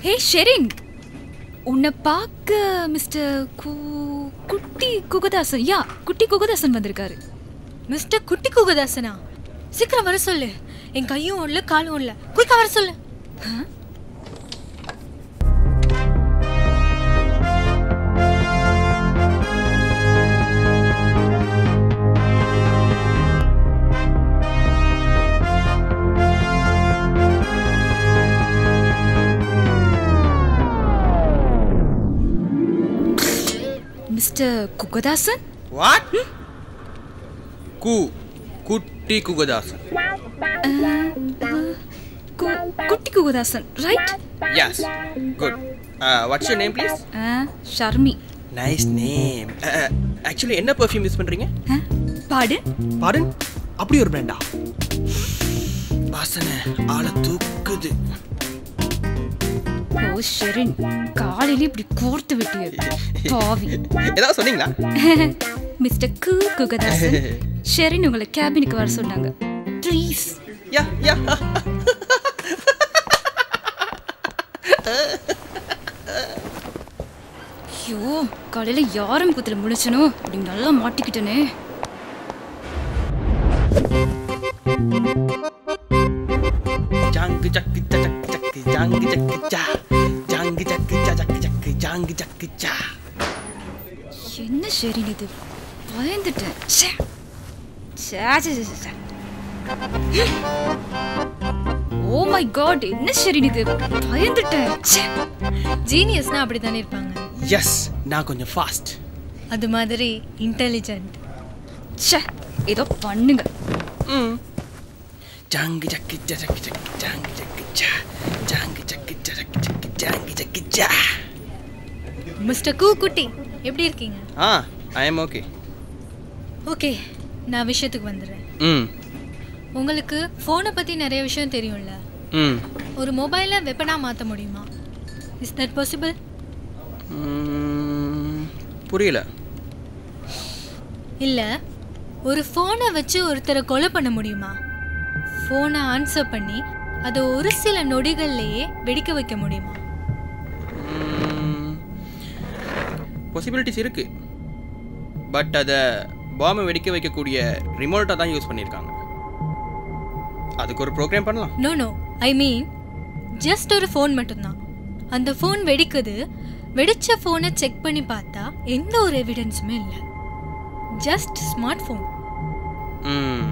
ஹே ஷெரின் உன்னை பார்க்க மிஸ்டர் கு குட்டி குகதாசன் யா குட்டி குகதாசன் வந்திருக்காரு மிஸ்டர் குட்டி குகதாசனா சீக்கிரம் வர சொல்லு என் கையும் இல்ல காலும் இல்ல குயிக்கா வர சொல்லு மிஸ்டர் குகதாசன் வாட் கு குட்டி குகதாசன் கு- Kutti Kugadasan right yes good what's your name please Sharmi nice name actually என்ன பர்ஃப்யூம் யூஸ் பண்ணுறீங்க ஆ, பாடு பாடன் அப்படி ஒரு பிராண்டா வாசனை ஆளை தூக்குது ஓ ஷெரின் காலையில இப்படி கோர்த்து விட்டியே பாவி ஏதாவது சொன்னீங்களா மிஸ்டர் கு குகதாசன் ஷெரின் உங்களை கேபினுக்கு வர சொன்னாங்க ப்ளீஸ் யா யா ஐயோ காலையில யாரும் குத்துல முழிச்சனோ அப்படி நல்லா மாட்டிக்கிட்டனே ஜாங்கு ஜக்கு ஜ ஜக்கு ஜக்கு ஜாங்கு ஜக்கு ஜா ஜாங்கு ஜக்கு ஜ ஜக்கு ஜக்கு ஜாங்கு ஜக்கு ஜா என்ன ஷெரின் இது பயந்துட்டேன் ச்சே. ச்சே, ச்சே, ச்சே, ச்சே. ஓ மை காட் என்ன ஷெரின் இது பயந்துட்டேன் ச்சே. ஜீனியஸ்னா அப்படித்தானே இருப்பாங்க எஸ் நான் கொஞ்சம் ஃபாஸ்ட் அது மாதிரி இன்டெலிஜென்ட் ச்சே ஏதோ பண்ணுங்க ம் ஜாங்கு ஜக்கு ஜ ஜக்கு ஜக்கு ஜாங்கு ஜக்கு ஜா ஜாங்கு ஜக்கு ஜ ஜக்கு ஜக்கு ஜாங்கு ஜக்கு ஜா மிஸ்டர் கூ குட்டி எப்படி இருக்கீங்க ah I am okay okay நான் விஷயத்துக்கு வந்துடுறேன் ம் உங்களுக்கு ஃபோனை பற்றி நிறைய விஷயம் தெரியும்ல ம் ஒரு மொபைலை வெப்பனாக மாற்ற முடியுமா இஸ் தட் பாசிபிள் ம், புரியல இல்லை ஒரு ஃபோனை வச்சு ஒருத்தரை கொலை பண்ண முடியுமா ஃபோனை ஆன்சர் பண்ணி அதை ஒரு சில நொடிகள்லேயே வெடிக்க வைக்க முடியுமா பாசிபிலிட்டிஸ் இருக்கு பட் அதை பாம்பை வெடிக்க வைக்கக்கூடிய ரிமோட்டை தான் யூஸ் பண்ணியிருக்காங்க அதுக்கு ஒரு ப்ரோக்ராம் பண்ணலாம் no no I mean just ஒரு ஃபோன் மட்டும்தான் அந்த ஃபோன் வெடிக்குது வெடிச்ச ஃபோனை செக் பண்ணி பார்த்தா எந்த ஒரு எவிடன்ஸுமே இல்லை ஜஸ்ட் ஸ்மார்ட் ஃபோன் ம்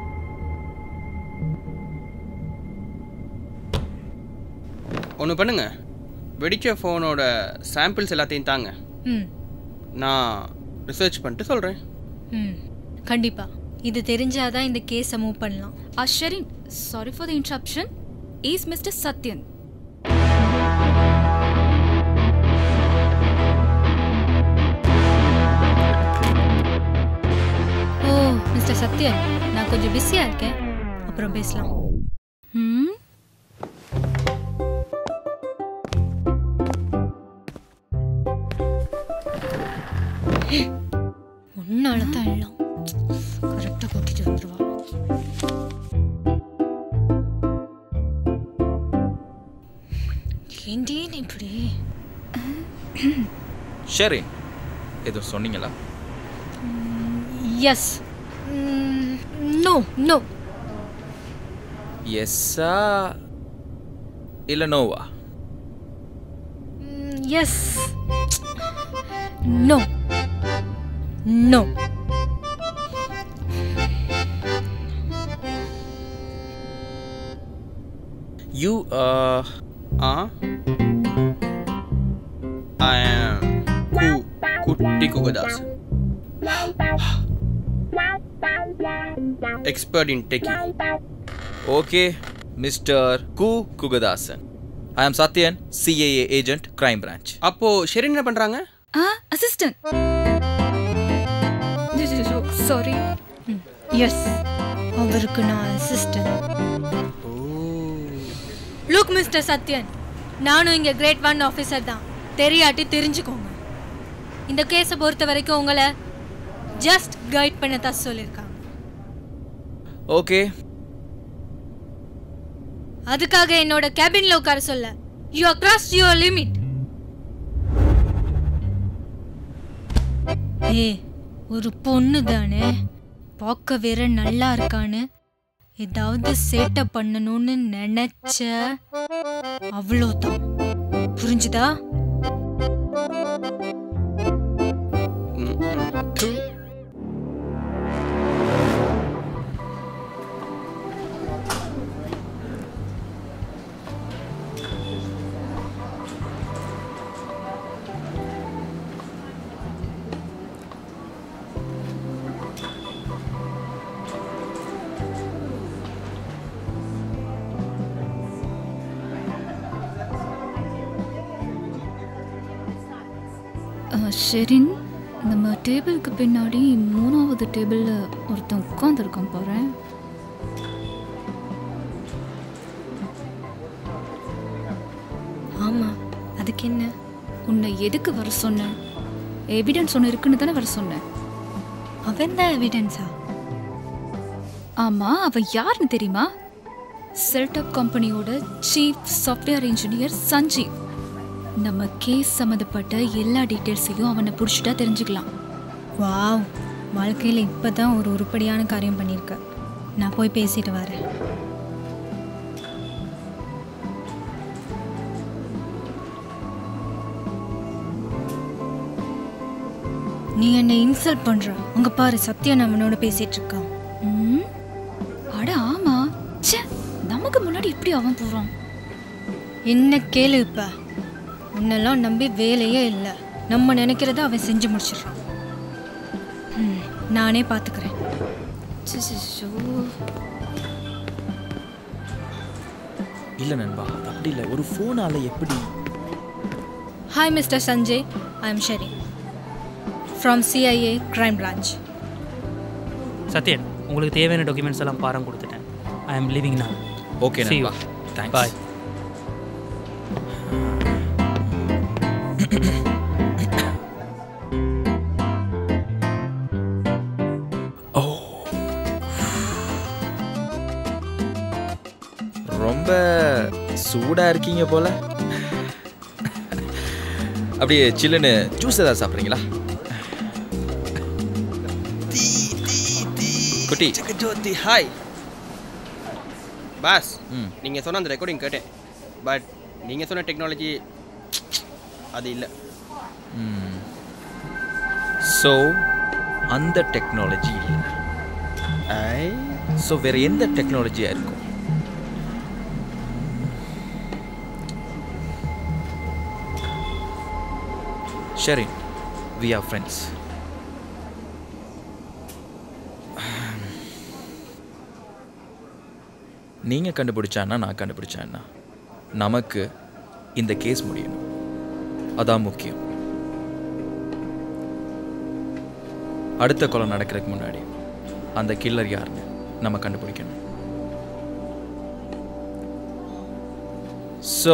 ஒன்று பண்ணுங்க வெடிச்ச ஃபோனோட சாம்பிள்ஸ் எல்லாத்தையும் தாங்க ம் நான் ரிசர்ச் பண்ணிட்டு சொல்கிறேன் ம் கண்டிப்பா இது தெரிஞ்சாதான் இந்த கேஸை மூவ் பண்ணலாம் ஆ Sherin sorry for the interruption is mister Sathyan oh mister Sathyan நான் கொஞ்சம் பிஸியா இருக்கேன் அப்புறம் பேசலாம் ம் உன்னால தான் எல்லாம் கரெக்டாக கூட்டிட்டு வந்துருவா ஏண்டி நீ இப்படி ஷெரின் எதுவும் சொன்னீங்களா எஸ் நோ நோ எஸ்ஸா இல்லை நோவா yes no no you ah I am கு Kutti Kugadas expert in techie okay mister கு Kugadasan I am Sathyan CAA agent crime branch அப்போ ஷெரின் என்ன பண்றாங்க ஆ அசிஸ்டன்ட் சாரி எஸ் அவருக்கு நான் அசிஸ்டன்ட் லுக் மிஸ்டர் சத்யன் நானும் இங்கே கிரேட் ஒன் ஆஃபீஸர் தான் தெரியாட்டி தெரிஞ்சுக்கோங்க இந்த கேஸை பொறுத்த வரைக்கும் உங்களை ஜஸ்ட் கைட் பண்ண தான் சொல்லியிருக்காங்க ஓகே அதுக்காக என்னோட கேபின்ல உட்கார சொல்ல you are cross your limit ஏ ஒரு பொண்ணு தானே பார்க்க வேற நல்லா இருக்கான்னு ஏதாவது சேட்டை பண்ணணும்னு நினைச்ச அவ்வளோதான் புரிஞ்சுதா ம், ம். து. அஹ், ஷெரின் நம்ம டேபிளுக்கு பின்னாடி மூணாவது டேபிளில் ஒருத்தன் உட்காந்துருக்கான் பாரு ஆமா அதுக்கு என்ன உன்னை எதுக்கு வர சொன்னேன் எவிடன்ஸ் ஒன்று இருக்குன்னு தானே வர சொன்னேன் அவன் தான் எவிடன்ஸா ஆமா அவன் யாருன்னு தெரியுமா செல்டப் கம்பெனியோட சீஃப் சாஃப்ட்வேர் இன்ஜினியர் சஞ்சீவ் நம்ம கேஸ் சம்மந்தப்பட்ட எல்லா டீட்டெயில்ஸையும் அவனை பிடிச்சிட்டா தெரிஞ்சுக்கலாம் வாவ் வாழ்க்கையில் இப்போ தான் ஒரு உருப்படியான காரியம் பண்ணியிருக்க நான் போய் பேசிட்டு வரேன் நீ என்னை இன்சல்ட் பண்ற அங்க பாரு சத்யன் அவனோட பேசிட்டு இருக்கான் ம்? அட ஆமா ச்சே நமக்கு முன்னாடி இப்படி அவன் போறான் என்ன கேளு இப்ப உன்னெல்லாம் நம்பி வேலையே இல்லை நம்ம நினைக்கிறத அவன் செஞ்சு முடிச்சிடுறான் ம், நானே பார்த்துக்கிறேன் ச்சே, ச்சே, ஷோ. இல்லை நண்பா அது அப்படி இல்லை ஒரு ஃபோனால் எப்படி hi mister Sanjay I am Sheri from CIA crime branch Sathyan உங்களுக்கு தேவையான டாக்குமெண்ட்ஸ் எல்லாம் பாரம் கொடுத்துட்டேன் ஐ எம் லிவிங் நான் ஓகே See you. நண்பா தேங்க்ஸ் பாய் ரொம்ப சூடா இருக்கீங்க போல அப்படியே சில்லுன்னு ஜூஸ் ஏதாவது சாப்பிட்றீங்களா குட்டி ஜோதி ஹாய் பாஸ் ம். நீங்கள் சொன்ன அந்த ரெக்கார்டிங் கேட்டேன் பட் நீங்கள் சொன்ன டெக்னாலஜி அது இல்லை ஸோ அந்த டெக்னாலஜி இல்லை ஐ ஸோ வேற எந்த டெக்னாலஜியாக இருக்கும் சரி வி ஆர் ஃப்ரெண்ட்ஸ் நீங்கள் கண்டுபிடிச்சான்னா நான் கண்டுபிடிச்சேன்னா நமக்கு இந்த கேஸ் முடியணும் அதான் முக்கியம் அடுத்த கொலை நடக்கிறதுக்கு முன்னாடி அந்த கில்லர் யாருன்னு நம்ம கண்டுபிடிக்கணும் ஸோ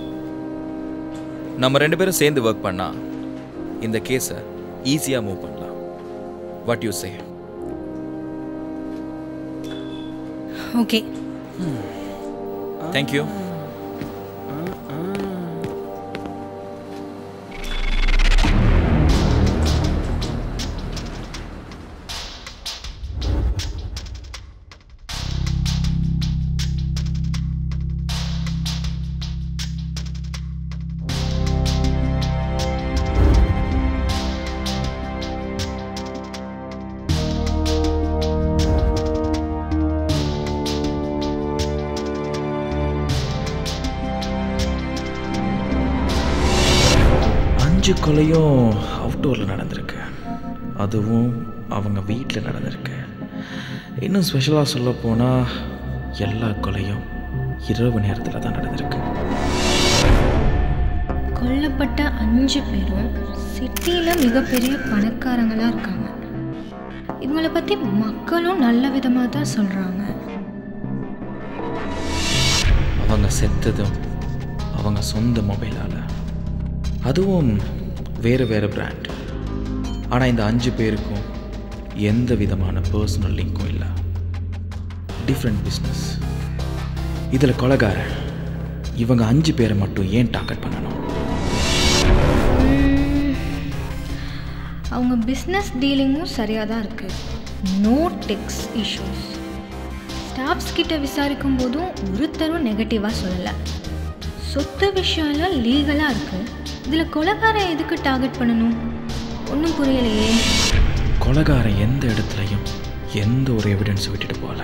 நம்ம ரெண்டு பேரும் சேர்ந்து ஒர்க் பண்ணா இந்த கேஸை ஈஸியாக மூவ் பண்ணலாம் what you say okay thank you அஞ்சு கொலையும் அவுட்டோரில் நடந்திருக்கு அதுவும் அவங்க வீட்டில் நடந்திருக்கு இன்னும் ஸ்பெஷலாக சொல்ல போனால் எல்லா கொலையும் இரவு நேரத்தில் தான் நடந்திருக்கு கொல்லப்பட்ட அஞ்சு பேரும் சிட்டியில் மிகப்பெரிய பணக்காரங்களாக இருக்காங்க இவங்கள பற்றி மக்களும் நல்ல விதமாக தான் சொல்கிறாங்க அவங்க செத்ததும் அவங்க சொந்த மொபைலால் அதுவும் வேறு வேறு பிராண்ட் ஆனால் இந்த அஞ்சு பேருக்கும் எந்த விதமான பர்சனல் லிங்க்கும் இல்லை டிஃப்ரெண்ட் பிஸ்னஸ் இதில் கொலகாரன் இவங்க அஞ்சு பேரை மட்டும் ஏன் டார்கெட் பண்ணணும் அவங்க பிஸ்னஸ் டீலிங்கும் சரியாக தான் இருக்குது நோ டெக்ஸ் இஷ்யூஸ் ஸ்டாஃப்ஸ் கிட்ட விசாரிக்கும் போதும் ஒருத்தரும் நெகட்டிவாக சொல்லலை சொத்து விஷயம் எல்லாம் லீகலாக இருக்குது இதில் கொலைகாரன் எதுக்கு டார்கெட் பண்ணணும் ஒன்றும் புரியலையே கொலகாரன் எந்த இடத்துலையும் எந்த ஒரு எவிடன்ஸ் விட்டுட்டு போகல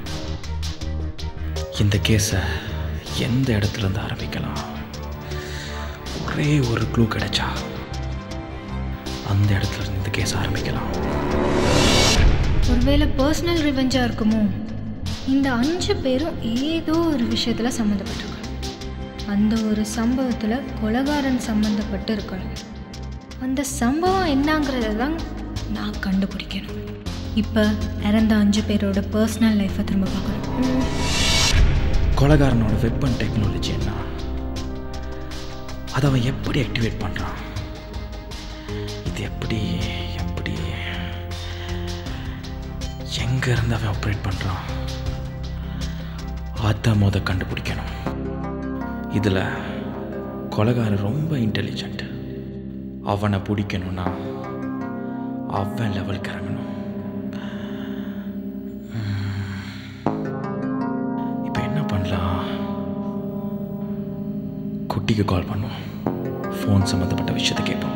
இந்த கேஸை எந்த இடத்துல இருந்து ஆரம்பிக்கலாம் ஒரே ஒரு க்ளூ கிடைச்சா அந்த இடத்துல இருந்து இந்த கேஸ் ஆரம்பிக்கலாம் ஒருவேளை பர்சனல் ரிவெஞ்சாக இருக்குமோ இந்த அஞ்சு பேரும் ஏதோ ஒரு விஷயத்தில் சம்மந்தப்பட்டிருக்கணும் அந்த ஒரு சம்பவத்தில் கொலகாரன் சம்மந்தப்பட்டு இருக்கணும் அந்த சம்பவம் என்னங்கிறத தான் நான் கண்டுபிடிக்கணும் இப்போ இறந்த அஞ்சு பேரோட பர்சனல் லைஃப்பை திரும்ப பார்க்கணும் கொலகாரனோட வெப்பன் டெக்னாலஜி என்ன அதை அவன் எப்படி ஆக்டிவேட் பண்ணுறான் இது எப்படி எப்படி எங்க இருந்து அவன் ஆப்ரேட் பண்ணுறான் அதை முத கண்டுபிடிக்கணும் இதில் கொலகாரன் ரொம்ப இன்டெலிஜென்ட் அவனை பிடிக்கணும்னா அவன் லெவலுக்கு இறங்கணும் இப்போ என்ன பண்ணலாம் குட்டிக்கு கால் பண்ணுவோம் ஃபோன் சம்மந்தப்பட்ட விஷயத்தை கேட்போம்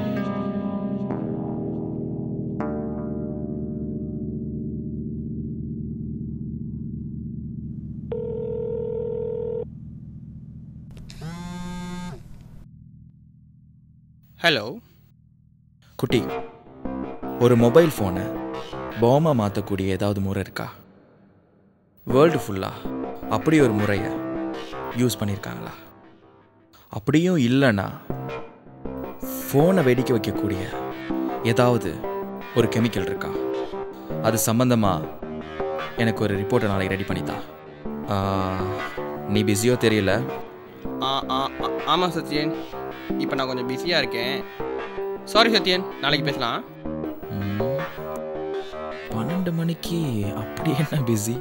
ஹலோ குட்டி ஒரு மொபைல் ஃபோனை பாமா மாற்றக்கூடிய ஏதாவது முறை இருக்கா வேர்ல்டு ஃபுல்லாக அப்படி ஒரு முறையை யூஸ் பண்ணியிருக்காங்களா அப்படியும் இல்லைன்னா ஃபோனை வெடிக்க வைக்கக்கூடிய ஏதாவது ஒரு கெமிக்கல் இருக்கா அது சம்மந்தமாக எனக்கு ஒரு ரிப்போர்ட்டை நாளைக்கு ரெடி பண்ணித்தா ஆ, நீ பிஸியோ தெரியல ஆ ஆ ஆ, ஆமாம் சத்யன் இப்போ நான் கொஞ்சம் பிஸியாக இருக்கேன் சாரி சத்யன் நாளைக்கு பேசலாம் ம், பன்னெண்டு மணிக்கு அப்படி என்ன பிஸி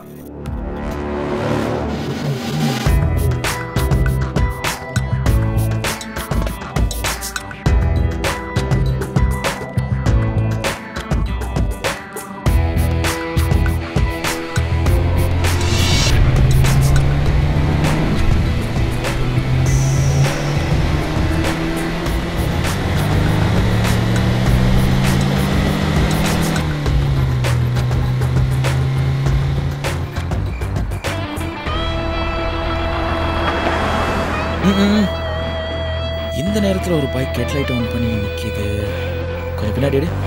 ம்ம். இந்த நேரத்தில் ஒரு பைக் ஹெட்லைட் ஆன் பண்ணி நிற்கிது கொஞ்சம் பின்னாடி எடு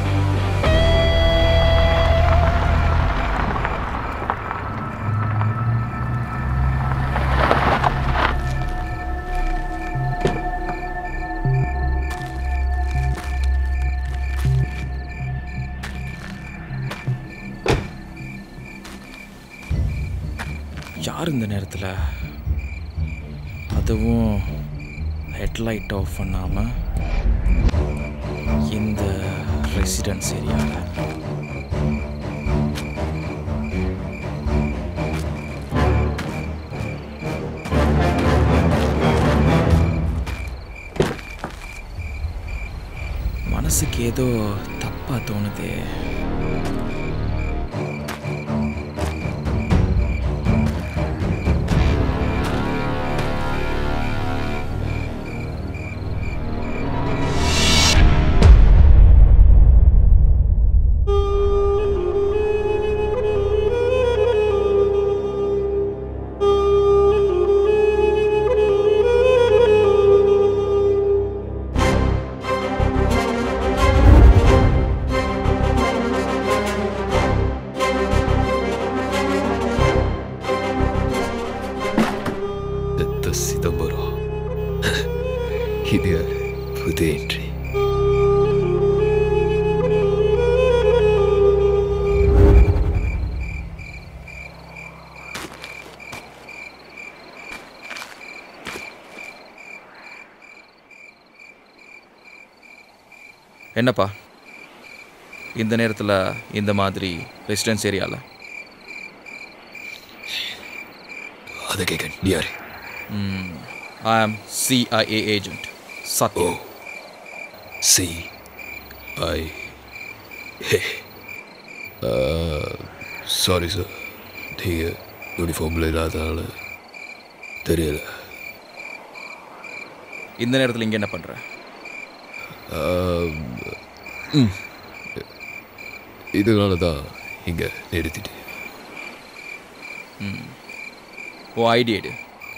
யார் இந்த நேரத்தில் அதுவும் ஹெட்லைட் ஆஃப் பண்ணாமல் இந்த ரெசிடென்ஸ் ஏரியாவில் மனசுக்கு ஏதோ தப்பாக தோணுதே ದತ್ತ ಸಿದಂಬರ ಇದು ಯಾರು புது என்ட்ரி என்னப்பா இந்த நேரத்தில் இந்த மாதிரி ரெசிடென்ஸ் ஏரியாவில் அதை கேட்க நீ யாரு I am CIA agent Sathyam C I sorry sir நீங்கள் யூனிஃபார்மில் இல்லாதனால தெரியல இந்த நேரத்தில் இங்கே என்ன பண்ணுற இதனால தான் இங்கே நிறுத்திட்டு ஓ ஐடி எடு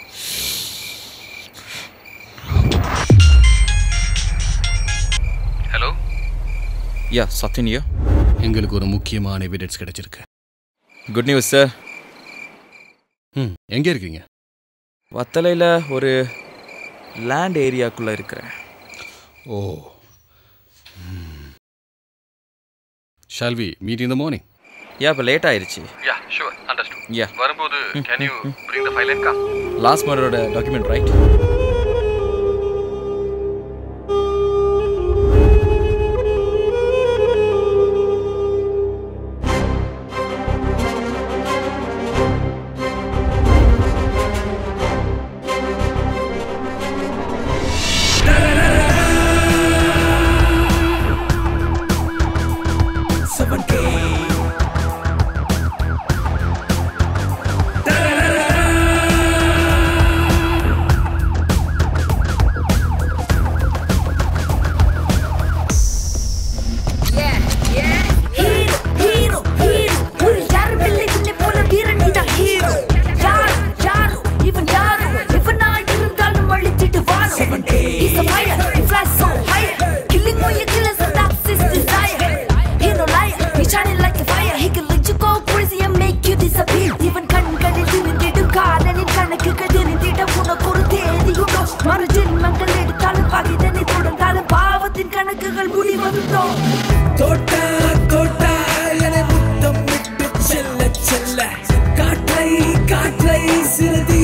ஹலோ யா சத்யன்யா எங்களுக்கு ஒரு முக்கியமான எவிடன்ஸ் கிடைச்சிருக்கு குட் நியூஸ் சார் ம் எங்கே இருக்கீங்க வத்தலையில் ஒரு லேண்ட் ஏரியாக்குள்ளே இருக்கிறேன் oh shall we meet in the morning yeah இப்போ லேட் ஆயிடுச்சு யா ஷூர் அண்டர்ஸ்டுட் யா வரும்போது can you bring the file and come last மர்டரோட டாக்குமெண்ட் ரைட் ஹீரோ ஹீரோ ஒரு யாரும் இல்லை உன்னை போல வீரன் நீதான் ஹீரோ யார் யார் இவன் யார் இவனா இருந்தாலும் அழிச்சிட்டு வாரும் He's a fire, he flies so high Killing all your killers and that's his desire He no liar, he shining like a fire He can let you go crazy and make you disappear இவன் கண்களில் திரிந்திடும் காலனின் கணக்குகள் தெரிந்திட உனக்கு ஒரு தேதியுண்டோ மறு ஜென்மங்கள் எடுத்தாலும் பகைதனை தொடர்ந்தாலும் பாவத்தின் கணக்குகள் முடிவதுண்டோ தோட்டா தோட்டா என முத்தம் விட்டு செல்ல செல்ல காற்றை காற்றை சிறுதி